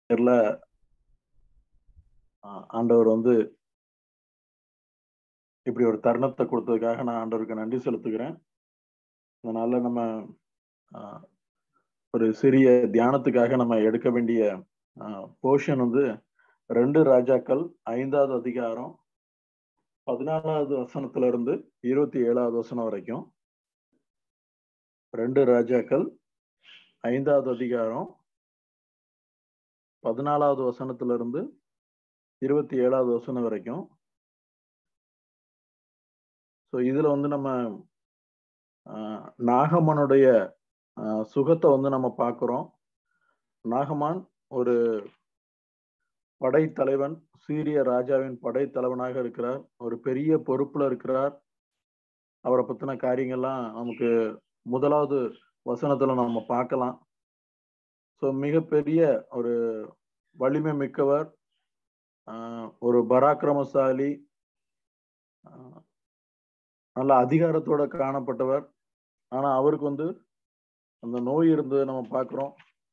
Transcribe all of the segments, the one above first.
பேர்ல ஆஹ் ஆண்டவர் வந்து இப்படி ஒரு தருணத்தை கொடுத்ததுக்காக நான் ஆண்டவருக்கு நன்றி செலுத்துகிறேன் அதனால நம்ம ஆஹ் ஒரு சிறிய தியானத்துக்காக நம்ம எடுக்க வேண்டிய போர்ஷன் வந்து ரெண்டு ராஜாக்கள் ஐந்தாவது அதிகாரம் பதினாலாவது வசனத்துல இருந்து இருபத்தி ஏழாவது வசனம் வரைக்கும் ரெண்டு ராஜாக்கள் ஐந்தாவது அதிகாரம் பதினாலாவது வசனத்துல இருந்து இருபத்தி ஏழாவது வசனம் வரைக்கும் ஸோ இதுல வந்து நம்ம ஆஹ், நாகமனுடைய ஆஹ், சுகத்தை வந்து நம்ம பார்க்கிறோம் நாகமான் ஒரு படைத்தலைவன் சீரிய ராஜாவின் படைத்தலைவனாக இருக்கிறார் ஒரு பெரிய பொறுப்புல இருக்கிறார் அவரை பத்தின காரியங்கள்லாம் நமக்கு முதலாவது வசனத்துல நம்ம பார்க்கலாம் ஸோ மிகப்பெரிய ஒரு வலிமை மிக்கவர் ஆஹ், ஒரு பராக்கிரமசாலி ஆஹ், நல்ல அதிகாரத்தோட காணப்பட்டவர் ஆனா அவருக்கு வந்து அந்த நோய் இருந்தது நம்ம பார்க்கிறோம்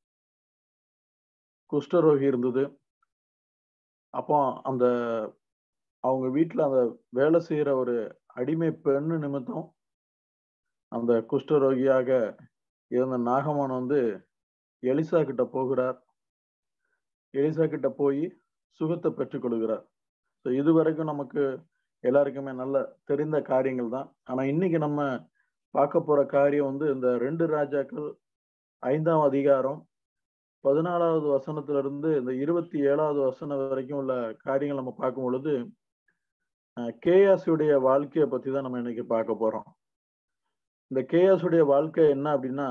குஷ்டரோகி இருந்தது அப்போ அந்த அவங்க வீட்டுல அந்த வேலை செய்யற ஒரு அடிமை பெண்ணு நிமித்தம் அந்த குஷ்டரோகியாக இருந்த நாகமான் வந்து எலிசா கிட்ட போகிறார் எலிசா கிட்ட போய் சுகத்தை பெற்றுக் கொள்கிறார் ஸோ இது வரைக்கும் நமக்கு எல்லாருக்குமே நல்ல தெரிந்த காரியங்கள் தான் ஆனா இன்னைக்கு நம்ம பார்க்க போற காரியம் வந்து இந்த ரெண்டு ராஜாக்கள் ஐந்தாம் அதிகாரம் பதினாலாவது வசனத்துல இருந்து இந்த இருபத்தி ஏழாவது வசனம் வரைக்கும் உள்ள காரியங்கள் நம்ம பார்க்கும் பொழுது கேயாசுடைய வாழ்க்கையை பத்தி தான் நம்ம இன்னைக்கு பார்க்க போறோம் இந்த கேயாசுடைய வாழ்க்கை என்ன அப்படின்னா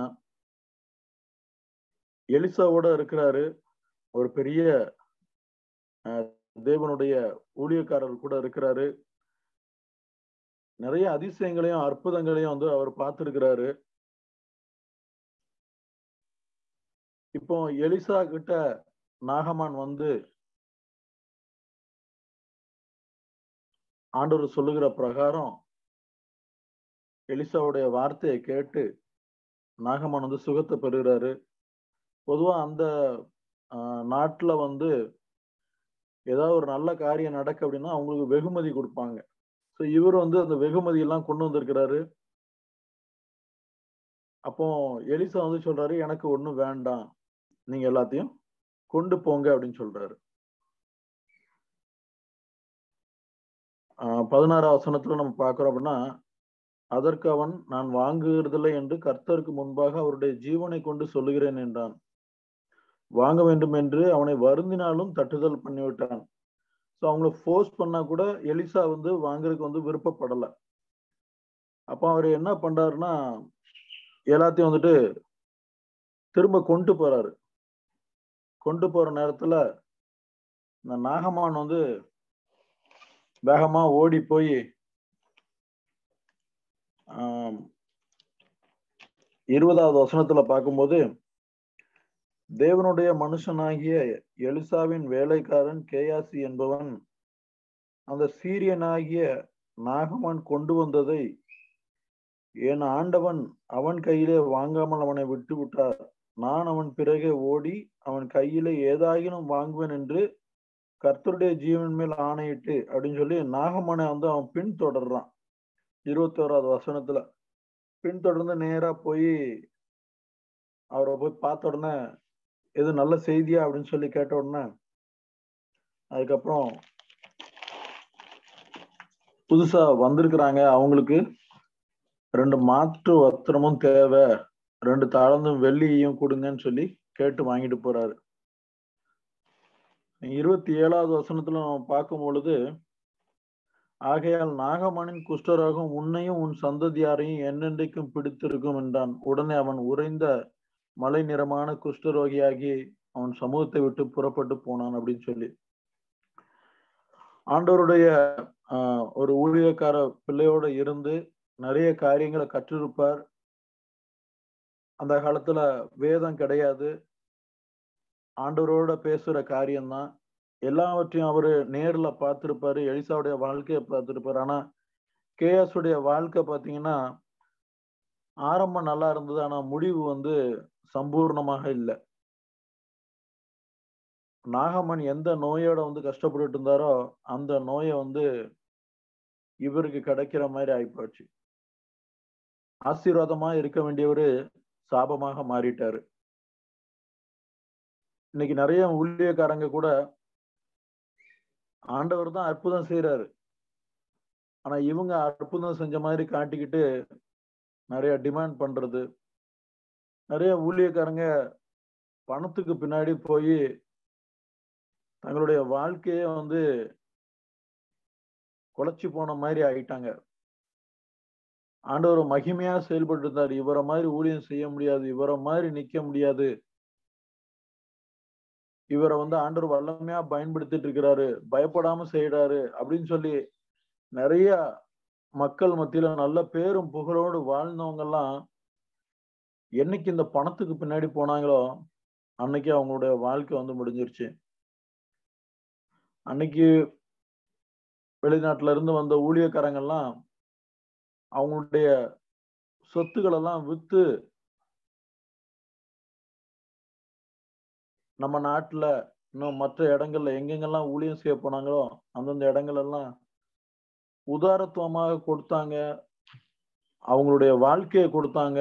எலிசாவோட இருக்கிறாரு ஒரு பெரிய அஹ், தேவனுடைய ஊழியக்காரர் கூட இருக்கிறாரு நிறைய அதிசயங்களையும் அற்புதங்களையும் வந்து அவர் பார்த்திருக்கிறாரு இப்போ எலிசா கிட்ட நாகமான் வந்து ஆண்டவர் சொல்லுகிற பிரகாரம் எலிசாவுடைய வார்த்தையை கேட்டு நாகமான் வந்து சுகத்தை பெறுகிறாரு பொதுவா அந்த ஆஹ், நாட்டுல வந்து ஏதாவது ஒரு நல்ல காரியம் நடக்கு அப்படின்னா அவங்களுக்கு வெகுமதி கொடுப்பாங்க ஸோ இவர் வந்து அந்த வெகுமதி எல்லாம் கொண்டு வந்திருக்கிறாரு அப்போ எலிசா வந்து சொல்றாரு எனக்கு ஒண்ணும் வேண்டாம் நீங்க எல்லாத்தையும் கொண்டு போங்க அப்படின்னு சொல்றாரு ஆஹ் பதினாறாம் வசனத்துல நம்ம பார்க்கிறோம் அப்படின்னா அதற்கு அவன் நான் வாங்குகிறதில்லை என்று கர்த்தருக்கு முன்பாக அவருடைய ஜீவனை கொண்டு சொல்லுகிறேன் என்றான் வாங்க வேண்டும் என்று அவனை வருந்தினாலும் தட்டுதல் பண்ணிவிட்டான் ஸோ அவங்கள ஃபோர்ஸ் பண்ணா கூட எலிசா வந்து வாங்குறதுக்கு வந்து விருப்பப்படலை அப்போ அவர் என்ன பண்றாருன்னா எல்லாத்தையும் வந்துட்டு திரும்ப கொண்டு போறாரு கொண்டு போற நேரத்துல இந்த நாகமான் வந்து வேகமா ஓடி போய் ஆம், இருபதாவது வசனத்துல பார்க்கும்போது தேவனுடைய மனுஷனாகிய எலிசாவின் வேலைக்காரன் கேயாசி என்பவன் அந்த சீரியனாகிய நாகமான் கொண்டு வந்ததை என் ஆண்டவன் அவன் கையிலே வாங்காமல் அவனை விட்டு விட்டார் நான் அவன் பிறகே ஓடி அவன் கையிலே ஏதாயினும் வாங்குவேன் என்று கர்த்தருடைய ஜீவன் மேல் ஆணையிட்டு அப்படின்னு சொல்லி நாகமனை வந்து அவன் பின்தொடர்றான் இருபத்தி ஓராவது வசனத்துல பின்தொடர்ந்து நேரா போய் அவரை போய் பார்த்த உடனே எது நல்ல செய்தியா அப்படின்னு சொல்லி கேட்ட உடனே அதுக்கப்புறம் புதுசா வந்திருக்கிறாங்க அவங்களுக்கு ரெண்டு மாற்று வஸ்திரமும் தேவை ரெண்டு தாளந்தும் வெள்ளியையும் கொடுங்கன்னு சொல்லி கேட்டு வாங்கிட்டு போறாரு இருபத்தி ஏழாவது வசனத்துல நம்ம பார்க்கும் பொழுது ஆகையால் நாகமணின் குஷ்டரோகம் உன்னையும் உன் சந்ததியாரையும் என்னென்றைக்கும் பிடித்திருக்கும் என்றான் உடனே அவன் உறைந்த மலை நிறமான குஷ்டரோகியாகி அவன் சமூகத்தை விட்டு புறப்பட்டு போனான் அப்படின்னு சொல்லி ஆண்டவருடைய ஆஹ், ஒரு ஊழியக்கார பிள்ளையோட இருந்து நிறைய காரியங்களை கற்றிருப்பார் அந்த காலத்துல வேதம் கிடையாது ஆண்டவரோட பேசுற காரியம்தான் எல்லாவற்றையும் அவரு நேர்ல பார்த்திருப்பாரு எலிசாவுடைய வாழ்க்கையை பார்த்திருப்பாரு ஆனா கேஎஸ் உடைய வாழ்க்கை பாத்தீங்கன்னா ஆரம்பம் நல்லா இருந்தது ஆனா முடிவு வந்து சம்பூர்ணமாக இல்லை நாகமன் எந்த நோயோட வந்து கஷ்டப்பட்டுட்டு இருந்தாரோ அந்த நோயை வந்து இவருக்கு கிடைக்கிற மாதிரி ஆயிப்போச்சு ஆசீர்வாதமா இருக்க வேண்டியவரு சாபமாக மாறிட்டாரு இன்னைக்கு நிறைய ஊழியக்காரங்க கூட ஆண்டவர் தான் அற்புதம் செய்யறாரு ஆனா இவங்க அற்புதம் செஞ்ச மாதிரி காட்டிக்கிட்டு நிறைய டிமாண்ட் பண்றது நிறைய ஊழியக்காரங்க பணத்துக்கு பின்னாடி போய் தங்களுடைய வாழ்க்கைய வந்து குலைச்சு போன மாதிரி ஆயிட்டாங்க ஆண்டவர் மகிமையா செயல்பட்டு இருந்தார் இவரை மாதிரி ஊழியம் செய்ய முடியாது இவரை மாதிரி நிக்க முடியாது இவரை வந்து ஆண்டவர் வல்லமையா பயன்படுத்திட்டு இருக்கிறாரு பயப்படாம செய்யறாரு அப்படின்னு சொல்லி நிறைய மக்கள் மத்தியில நல்ல பேரும் புகழோடு வாழ்ந்தவங்க எல்லாம் என்னைக்கு இந்த பணத்துக்கு பின்னாடி போனாங்களோ அன்னைக்கு அவங்களுடைய வாழ்க்கை வந்து முடிஞ்சிருச்சு அன்னைக்கு வெளிநாட்டுல இருந்து வந்த ஊழியக்காரங்கெல்லாம் அவங்களுடைய சொத்துக்கள் எல்லாம் வித்து நம்ம நாட்டுல இன்னும் மற்ற இடங்கள்ல எங்கெங்கெல்லாம் ஊழியம் செய்ய போனாங்களோ அந்தந்த இடங்கள் எல்லாம் உதாரத்துவமாக கொடுத்தாங்க அவங்களுடைய வாழ்க்கையை கொடுத்தாங்க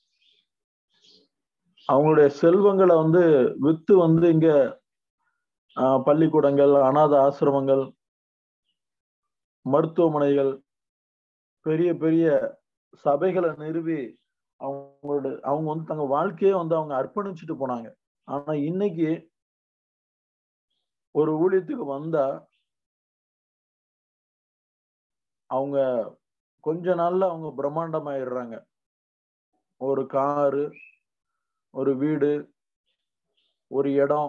அவங்களுடைய செல்வங்களை வந்து வித்து வந்து இங்க பள்ளிக்கூடங்கள் அனாத ஆசிரமங்கள் மருத்துவமனைகள் பெரிய பெரிய சபைகளை நிறுவி அவங்களோட அவங்க வந்து தங்க வாழ்க்கையே வந்து அவங்க அர்ப்பணிச்சுட்டு போனாங்க ஆனா இன்னைக்கு ஒரு ஊழியத்துக்கு வந்தா அவங்க கொஞ்ச நாள்ல அவங்க பிரம்மாண்டமாயிடுறாங்க ஒரு காரு ஒரு வீடு ஒரு இடம்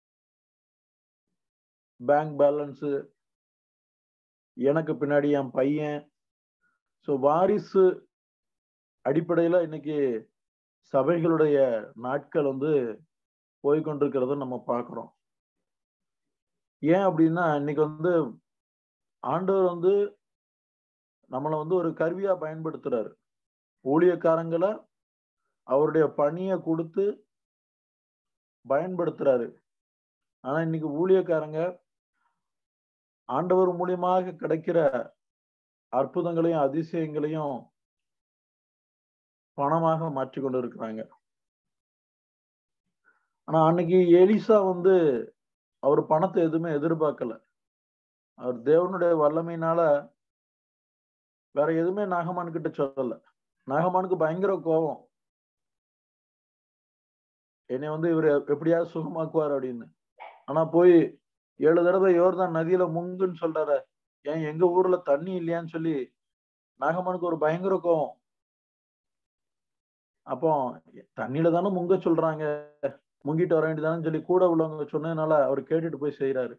பேங்க் பேலன்ஸு எனக்கு பின்னாடி என் பையன் ஸோ வாரிசு அடிப்படையில இன்னைக்கு சபைகளுடைய நாட்கள் வந்து போய்கொண்டிருக்கிறத நம்ம பார்க்கிறோம் ஏன் அப்படின்னா இன்னைக்கு வந்து ஆண்டவர் வந்து நம்மளை வந்து ஒரு கருவியா பயன்படுத்துறாரு ஊழியக்காரங்களை அவருடைய பணியை கொடுத்து பயன்படுத்துறாரு ஆனா இன்னைக்கு ஊழியக்காரங்க ஆண்டவர் மூலியமாக கிடைக்கிற அற்புதங்களையும் அதிசயங்களையும் பணமாக மாற்றி கொண்டு இருக்கிறாங்க ஆனா அன்னைக்கு எலிசா வந்து அவர் பணத்தை எதுவுமே எதிர்பார்க்கல அவர் தேவனுடைய வல்லமையினால வேற எதுவுமே நாகமான் கிட்ட சொல்லல நாகமானுக்கு பயங்கர கோபம் என்னை வந்து இவர் எப்படியாவது சுகமாக்குவார் அப்படின்னு ஆனா போய் ஏழு தடவை யோர்தான் நதியில முங்குன்னு சொல்றாரு ஏன் எங்க ஊர்ல தண்ணி இல்லையான்னு சொல்லி நாகமானுக்கு ஒரு பயங்கர கோவம் அப்போ தண்ணியில தானே முங்க சொல்றாங்க முங்கிட்டு வர வேண்டியதானு சொல்லி கூட உள்ளவங்க சொன்னதுனால அவர் கேட்டுட்டு போய் செய்யறாரு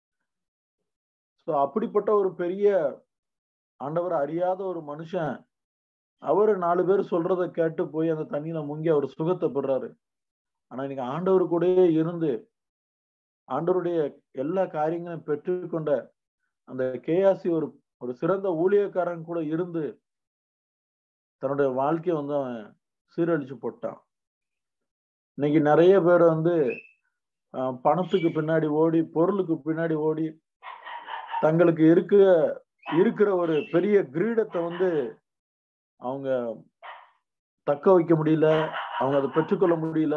ஸோ அப்படிப்பட்ட ஒரு பெரிய ஆண்டவர் அறியாத ஒரு மனுஷன் அவரு நாலு பேர் சொல்றத கேட்டு போய் அந்த தண்ணியில முங்கி அவர் சுகத்தை பெறாரு ஆனா இன்னைக்கு ஆண்டவர் கூடயே இருந்து ஆண்டவருடைய எல்லா காரியங்களையும் பெற்றுக்கொண்ட அந்த கேஆசி ஒரு ஒரு சிறந்த ஊழியக்காரன் கூட இருந்து தன்னுடைய வாழ்க்கையை வந்து அவன் சீரழிச்சு போட்டான் இன்னைக்கு நிறைய பேர் வந்து பணத்துக்கு பின்னாடி ஓடி பொருளுக்கு பின்னாடி ஓடி தங்களுக்கு இருக்க இருக்கிற ஒரு பெரிய கிரீடத்தை வந்து அவங்க தக்க வைக்க முடியல அவங்க அதை பெற்றுக்கொள்ள முடியல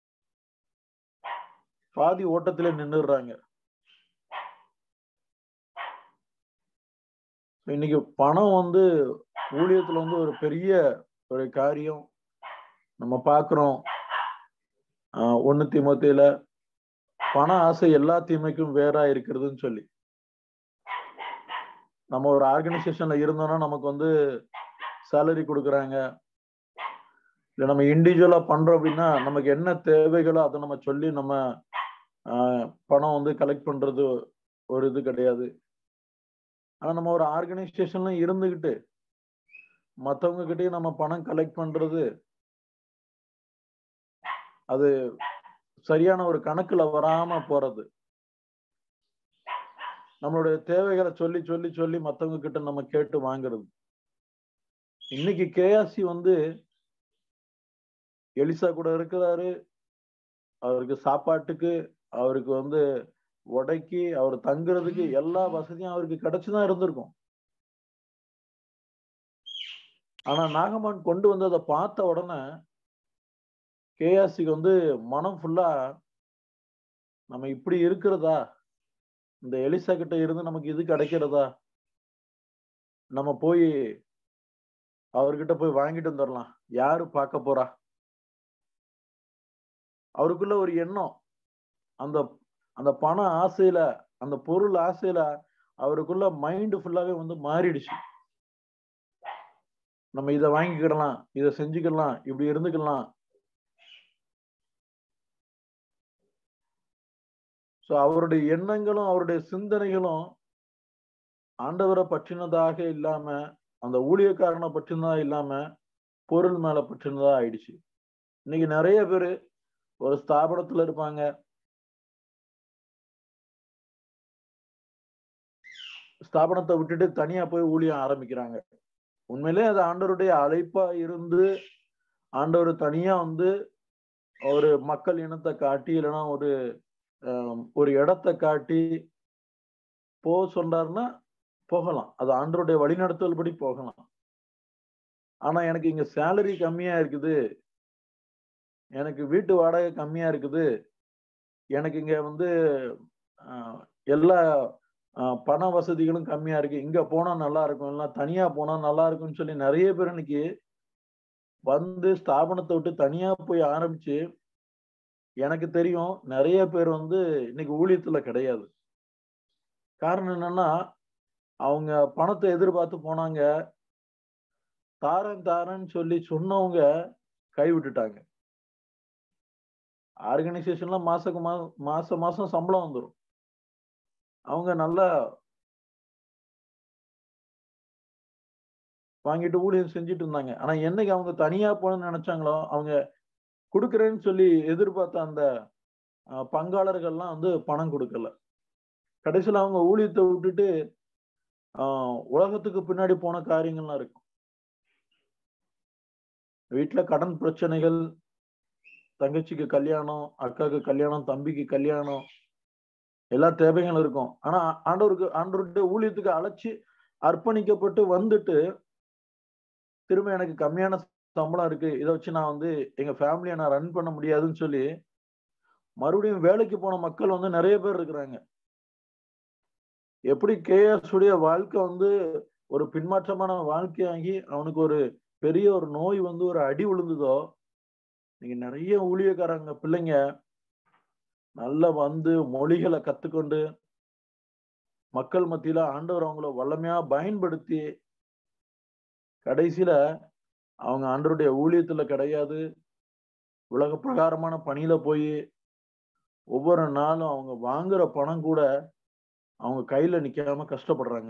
பாதி ஓட்டத்திலே நின்றுடுறாங்க இன்னைக்கு பணம் வந்து ஊழியத்துல வந்து ஒரு பெரிய ஒரு காரியம் நம்ம பாக்குறோம் ஒண்ணு திமுத்தில பண ஆசை எல்லா தீமைக்கும் வேறா இருக்கிறதுன்னு சொல்லி நம்ம ஒரு ஆர்கனைசேஷன்ல இருந்தோம்னா நமக்கு வந்து சேலரி கொடுக்குறாங்க இல்லை நம்ம இண்டிவிஜுவலா பண்றோம் அப்படின்னா நமக்கு என்ன தேவைகளோ அதை நம்ம சொல்லி நம்ம பணம் வந்து கலெக்ட் பண்றது ஒரு இது கிடையாது ஆனா நம்ம ஒரு ஆர்கனைசேஷன்ல இருந்துகிட்டு மத்தவங்க கிட்டயும் நம்ம பணம் கலெக்ட் பண்றது அது சரியான ஒரு கணக்குல வராம போறது நம்மளுடைய தேவைகளை சொல்லி சொல்லி சொல்லி மத்தவங்க கிட்ட நம்ம கேட்டு வாங்குறது இன்னைக்கு கேஆசி வந்து எலிசா கூட இருக்கிறாரு அவருக்கு சாப்பாட்டுக்கு அவருக்கு வந்து உடைக்கி அவர் தங்குறதுக்கு எல்லா வசதியும் அவருக்கு கிடைச்சுதான் இருந்திருக்கும் ஆனா நாகமான் கொண்டு வந்ததை பார்த்த உடனே கேஆர்சிக்கு வந்து மனம் ஃபுல்லா நம்ம இப்படி இருக்கிறதா இந்த எலிசா கிட்ட இருந்து நமக்கு இது கிடைக்கிறதா நம்ம போய் அவர்கிட்ட போய் வாங்கிட்டு வந்துடலாம் யாரு பார்க்க போறா அவருக்குள்ள ஒரு எண்ணம் அந்த அந்த பண ஆசையில அந்த பொருள் ஆசையில அவருக்குள்ள மைண்ட் ஃபுல்லாவே வந்து மாறிடுச்சு நம்ம இதை வாங்கிக்கிடலாம் இதை செஞ்சுக்கலாம் இப்படி இருந்துக்கலாம் ஸோ அவருடைய எண்ணங்களும் அவருடைய சிந்தனைகளும் ஆண்டவரை பற்றினதாக இல்லாம அந்த ஊழியக்காரனை பற்றினதா இல்லாம பொருள் மேல பற்றினதா ஆயிடுச்சு இன்னைக்கு நிறைய பேரு ஒரு ஸ்தாபனத்துல இருப்பாங்க ஸ்தாபனத்தை விட்டுட்டு தனியா போய் ஊழியம் ஆரம்பிக்கிறாங்க உண்மையிலே அது ஆண்டவருடைய அழைப்பா இருந்து ஆண்டவர் தனியா வந்து ஒரு மக்கள் இனத்தை காட்டி இல்லைன்னா ஒரு ஒரு இடத்தை காட்டி போக சொல்றாருன்னா போகலாம் அது ஆண்டருடைய வழிநடத்தல் படி போகலாம் ஆனா எனக்கு இங்க சேலரி கம்மியா இருக்குது எனக்கு வீட்டு வாடகை கம்மியா இருக்குது எனக்கு இங்க வந்து எல்லா பண வசதிகளும் கம்மியா இருக்கு இங்க போனா நல்லா இருக்கும் இல்ல தனியா போனா நல்லா இருக்கும்னு சொல்லி நிறைய பேர் இன்னைக்கு வந்து ஸ்தாபனத்தை விட்டு தனியா போய் ஆரம்பிச்சு எனக்கு தெரியும் நிறைய பேர் வந்து இன்னைக்கு ஊழியத்துல கிடையாது காரணம் என்னன்னா அவங்க பணத்தை எதிர்பார்த்து போனாங்க தாரன் தாரன்னு சொல்லி சொன்னவங்க கை விட்டுட்டாங்க ஆர்கனைசேஷன்ல மாசக்கு மாசம் மாசம் சம்பளம் வந்துடும் அவங்க நல்லா வாங்கிட்டு ஊழியம் செஞ்சுட்டு இருந்தாங்க ஆனா என்னைக்கு அவங்க தனியா போகணும்னு நினைச்சாங்களோ அவங்க கொடுக்குறேன்னு சொல்லி எதிர்பார்த்த அந்த பங்காளர்கள்லாம் வந்து பணம் கொடுக்கல கடைசியில் அவங்க ஊழியத்தை விட்டுட்டு உலகத்துக்கு பின்னாடி போன காரியங்கள்லாம் இருக்கும் வீட்டுல கடன் பிரச்சனைகள் தங்கச்சிக்கு கல்யாணம் அக்காவுக்கு கல்யாணம் தம்பிக்கு கல்யாணம் எல்லா தேவைகளும் இருக்கும் ஆனா ஆண்டவருக்கு ஆண்டவருடைய ஊழியத்துக்கு அழைச்சி அர்ப்பணிக்கப்பட்டு வந்துட்டு திரும்ப எனக்கு கம்மியான சம்பளம் இருக்கு இதை வச்சு நான் வந்து எங்க ஃபேமிலியை நான் ரன் பண்ண முடியாதுன்னு சொல்லி மறுபடியும் வேலைக்கு போன மக்கள் வந்து நிறைய பேர் இருக்கிறாங்க எப்படி கேஎஸ் உடைய வாழ்க்கை வந்து ஒரு பின்மாற்றமான வாழ்க்கையாகி அவனுக்கு ஒரு பெரிய ஒரு நோய் வந்து ஒரு அடி விழுந்ததோ நீங்க நிறைய ஊழியக்காரங்க பிள்ளைங்க நல்லா வந்து மொழிகளை கத்துக்கொண்டு மக்கள் மத்தியில ஆண்டவர் அவங்கள வல்லமையா பயன்படுத்தி கடைசியில அவங்க ஆண்டருடைய ஊழியத்துல கிடையாது உலக பிரகாரமான பணியில போய் ஒவ்வொரு நாளும் அவங்க வாங்குற பணம் கூட அவங்க கையில நிக்காம கஷ்டப்படுறாங்க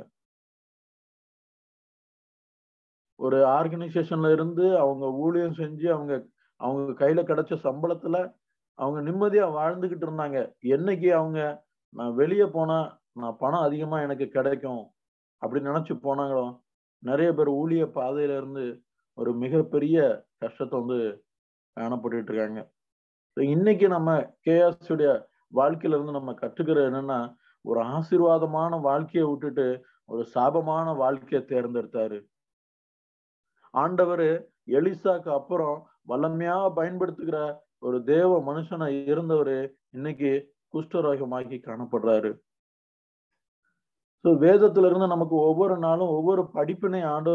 ஒரு ஆர்கனைசேஷன்ல இருந்து அவங்க ஊழியம் செஞ்சு அவங்க அவங்க கையில கிடைச்ச சம்பளத்துல அவங்க நிம்மதியா வாழ்ந்துகிட்டு இருந்தாங்க என்னைக்கு அவங்க நான் வெளியே போனா நான் பணம் அதிகமா எனக்கு கிடைக்கும் அப்படி நினைச்சு போனாங்களோ நிறைய பேர் ஊழிய பாதையில இருந்து ஒரு மிகப்பெரிய கஷ்டத்தை வந்து காணப்பட்டு இருக்காங்க இன்னைக்கு நம்ம கேஎஸ் உடைய வாழ்க்கையில இருந்து நம்ம கற்றுக்கிற என்னன்னா ஒரு ஆசீர்வாதமான வாழ்க்கையை விட்டுட்டு ஒரு சாபமான வாழ்க்கையை தேர்ந்தெடுத்தாரு ஆண்டவர் எலிசாக்கு அப்புறம் வல்லமையா பயன்படுத்துகிற ஒரு தேவ மனுஷனா இருந்தவர் இன்னைக்கு குஷ்டரோகமாக்கி காணப்படுறாரு ஸோ வேதத்துல இருந்து நமக்கு ஒவ்வொரு நாளும் ஒவ்வொரு படிப்பினை ஆண்டு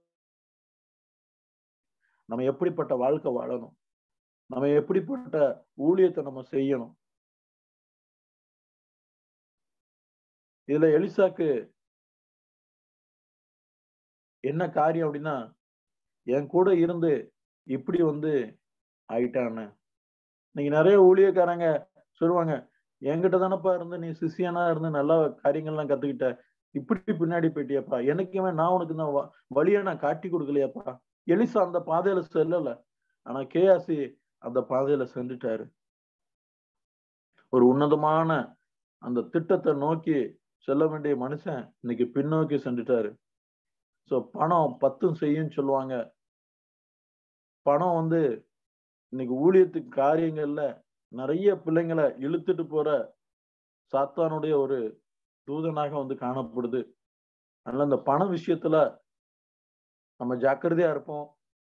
நம்ம எப்படிப்பட்ட வாழ்க்கை வாழணும் நம்ம எப்படிப்பட்ட ஊழியத்தை நம்ம செய்யணும் இதுல எலிசாக்கு என்ன காரியம் அப்படின்னா என் கூட இருந்து இப்படி வந்து ஆயிட்டான்னு இன்னைக்கு நிறைய ஊழியக்காரங்க சொல்லுவாங்க என்கிட்ட தானப்பா இருந்து நீ சிசியனா இருந்து நல்ல காரியங்கள்லாம் கத்துக்கிட்ட இப்படி பின்னாடி போயிட்டியப்பா எனக்குமே நான் உனக்கு இந்த வழியை நான் காட்டி கொடுக்கலையாப்பா எலிசா அந்த பாதையில செல்லல ஆனா கேஆசி அந்த பாதையில சென்றுட்டாரு ஒரு உன்னதமான அந்த திட்டத்தை நோக்கி செல்ல வேண்டிய மனுஷன் இன்னைக்கு பின்னோக்கி சென்றுட்டாரு சோ பணம் பத்தும் செய்யும் சொல்லுவாங்க பணம் வந்து இன்னைக்கு ஊழியத்துக்கு காரியங்கள்ல நிறைய பிள்ளைங்களை இழுத்துட்டு போற சாத்தானுடைய ஒரு தூதனாக வந்து காணப்படுது அதனால இந்த பண விஷயத்துல நம்ம ஜாக்கிரதையா இருப்போம்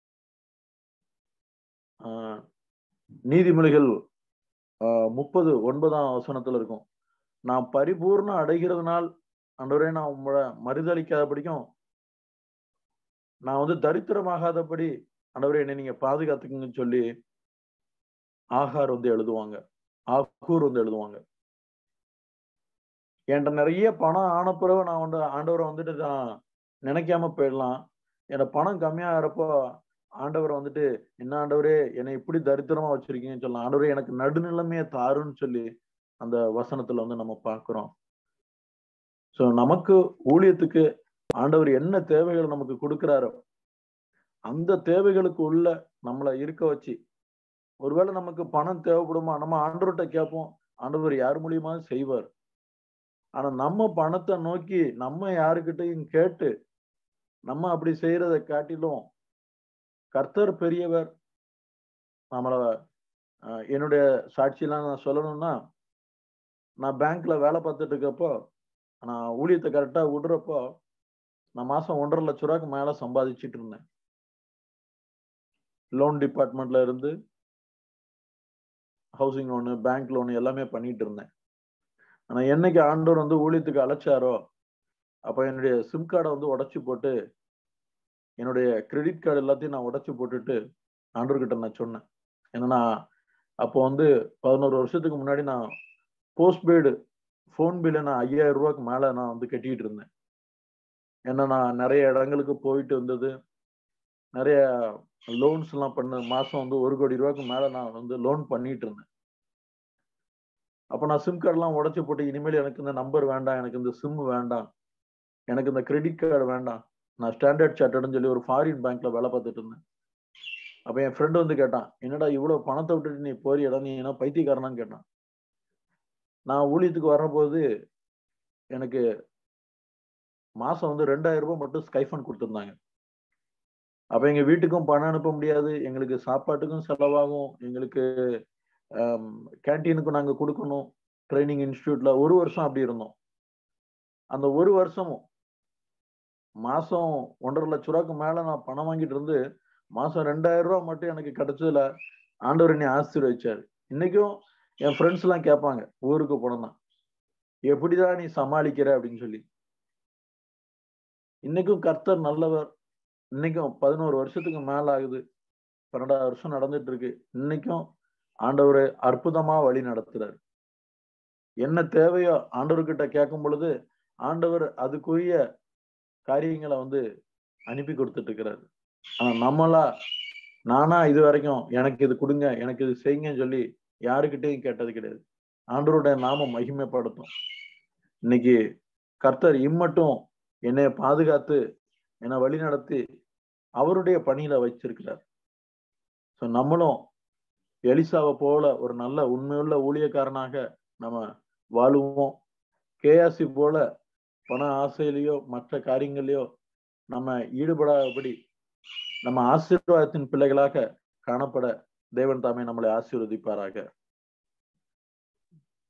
ஆஹ் நீதிமொழிகள் ஆஹ் முப்பது ஒன்பதாம் வசனத்துல இருக்கும் நான் பரிபூர்ணம் அடைகிறதுனால் அன்றவரே நான் உங்களை மறுதளிக்காதபடிக்கும் நான் வந்து தரித்திரமாகாதபடி ஆண்டவரே என்னை நீங்க பாதுகாத்துக்குங்கன்னு சொல்லி ஆகார் வந்து எழுதுவாங்க ஆக்கூர் வந்து எழுதுவாங்க என்கிட்ட நிறைய பணம் ஆன பிறகு நான் வந்து ஆண்டவரை வந்துட்டு நான் நினைக்காம போயிடலாம் என்னோட பணம் கம்மியாகிறப்போ ஆண்டவர் வந்துட்டு என்ன ஆண்டவரே என்னை இப்படி தரித்திரமா வச்சிருக்கீங்கன்னு சொல்லலாம் ஆண்டவரே எனக்கு நடுநிலைமையை தாருன்னு சொல்லி அந்த வசனத்துல வந்து நம்ம பார்க்கிறோம் சோ நமக்கு ஊழியத்துக்கு ஆண்டவர் என்ன தேவைகள் நமக்கு கொடுக்கிறாரோ அந்த தேவைகளுக்கு உள்ள நம்மளை இருக்க வச்சு ஒருவேளை நமக்கு பணம் தேவைப்படுமா நம்ம ஆண்டவர்கிட்ட கேட்போம் ஆண்டவர் யார் மூலியமா செய்வார் ஆனா நம்ம பணத்தை நோக்கி நம்ம யாருக்கிட்டையும் கேட்டு நம்ம அப்படி செய்யறதை காட்டிலும் கர்த்தர் பெரியவர் நம்மள அஹ், என்னுடைய சாட்சியெல்லாம் நான் சொல்லணும்னா நான் பேங்க்ல வேலை பார்த்துட்டு இருக்கப்போ நான் ஊழியத்தை கரெக்டா விடுறப்போ நான் மாசம் ஒன்றரை லட்ச ரூபாய்க்கு மேல சம்பாதிச்சிட்டு இருந்தேன் லோன் டிபார்ட்மெண்ட்ல இருந்து ஹவுசிங் லோனு பேங்க் லோனு எல்லாமே பண்ணிட்டு இருந்தேன் ஆனா என்னைக்கு ஆண்டவர் வந்து ஊழியத்துக்கு அழைச்சாரோ அப்ப என்னுடைய சிம் கார்டை வந்து உடைச்சு போட்டு என்னுடைய கிரெடிட் கார்டு எல்லாத்தையும் நான் உடைச்சு போட்டுட்டு ஆண்டவர்கிட்ட நான் சொன்னேன் ஏன்னா அப்போ வந்து பதினோரு வருஷத்துக்கு முன்னாடி நான் போஸ்ட் பெய்டு ஃபோன் பில்லை நான் ஐயாயிரம் ரூபாய்க்கு மேல நான் வந்து கட்டிட்டு இருந்தேன் ஏன்னா நான் நிறைய இடங்களுக்கு போயிட்டு வந்தது நிறைய லோன்ஸ் எல்லாம் பண்ண மாசம் வந்து ஒரு கோடி ரூபாய்க்கு மேல நான் வந்து லோன் பண்ணிட்டு இருந்தேன் அப்ப நான் சிம் கார்டெல்லாம் உடைச்சு போட்டு இனிமேல் எனக்கு இந்த நம்பர் வேண்டாம் எனக்கு இந்த சிம் வேண்டாம் எனக்கு இந்த கிரெடிட் கார்டு வேண்டாம் நான் ஸ்டாண்டர்ட் சார்ட்டர்ட்னு சொல்லி ஒரு ஃபாரின் பேங்க்ல வேலை பார்த்துட்டு இருந்தேன் அப்ப என் ஃப்ரெண்டு வந்து கேட்டான் என்னடா இவ்வளவு பணத்தை விட்டுட்டு நீ போறியடா நீ என்ன பைத்தியக்காரனான்னு கேட்டான் நான் ஊழியத்துக்கு வரும்போது எனக்கு மாசம் வந்து ரெண்டாயிரம் ரூபாய் மட்டும் ஸ்கைஃபன் கொடுத்துருந்தாங்க அப்ப எங்க வீட்டுக்கும் பணம் அனுப்ப முடியாது எங்களுக்கு சாப்பாட்டுக்கும் செலவாகும் எங்களுக்கு கேன்டீனுக்கும் நாங்க கொடுக்கணும் ட்ரைனிங் இன்ஸ்டியூட்ல ஒரு வருஷம் அப்படி இருந்தோம் அந்த ஒரு வருஷமும் மாசம் ஒன்றரை லட்ச ரூபாய்க்கு மேல நான் பணம் வாங்கிட்டு இருந்து மாசம் ரெண்டாயிரம் ரூபாய் மட்டும் எனக்கு கிடைச்சதுல ஆண்டவர் என்னை ஆசீர்வதிச்சாரு இன்னைக்கும் என் ஃப்ரெண்ட்ஸ் எல்லாம் கேட்பாங்க ஊருக்கு போனோம்னா எப்படிதான் நீ சமாளிக்கிற அப்படின்னு சொல்லி இன்னைக்கும் கர்த்தர் நல்லவர் இன்னைக்கும் பதினோரு வருஷத்துக்கு மேல ஆகுது பன்னெண்டாவது வருஷம் நடந்துட்டு இருக்கு இன்னைக்கும் ஆண்டவர் அற்புதமா வழி நடத்துறாரு என்ன தேவையோ ஆண்டவர்கிட்ட கேட்கும் பொழுது ஆண்டவர் அதுக்குரிய காரியங்களை வந்து அனுப்பி கொடுத்துட்டு இருக்கிறாரு ஆனா நம்மளா நானா இது வரைக்கும் எனக்கு இது கொடுங்க எனக்கு இது செய்யுங்கன்னு சொல்லி யாருக்கிட்டையும் கேட்டது கிடையாது ஆண்டவருடைய நாமம் மகிமைப்படுத்தும் இன்னைக்கு கர்த்தர் இம்மட்டும் என்னை பாதுகாத்து என்னை வழி நடத்தி அவருடைய பணியில வச்சிருக்கிறார் ஸோ நம்மளும் எலிசாவை போல ஒரு நல்ல உண்மையுள்ள ஊழியக்காரனாக நம்ம வாழுவோம் கேஆசி போல பண ஆசையிலையோ மற்ற காரியங்களையோ நம்ம ஈடுபடாதபடி நம்ம ஆசீர்வாதத்தின் பிள்ளைகளாக காணப்பட தேவன் தாமே நம்மளை ஆசீர்வதிப்பாராக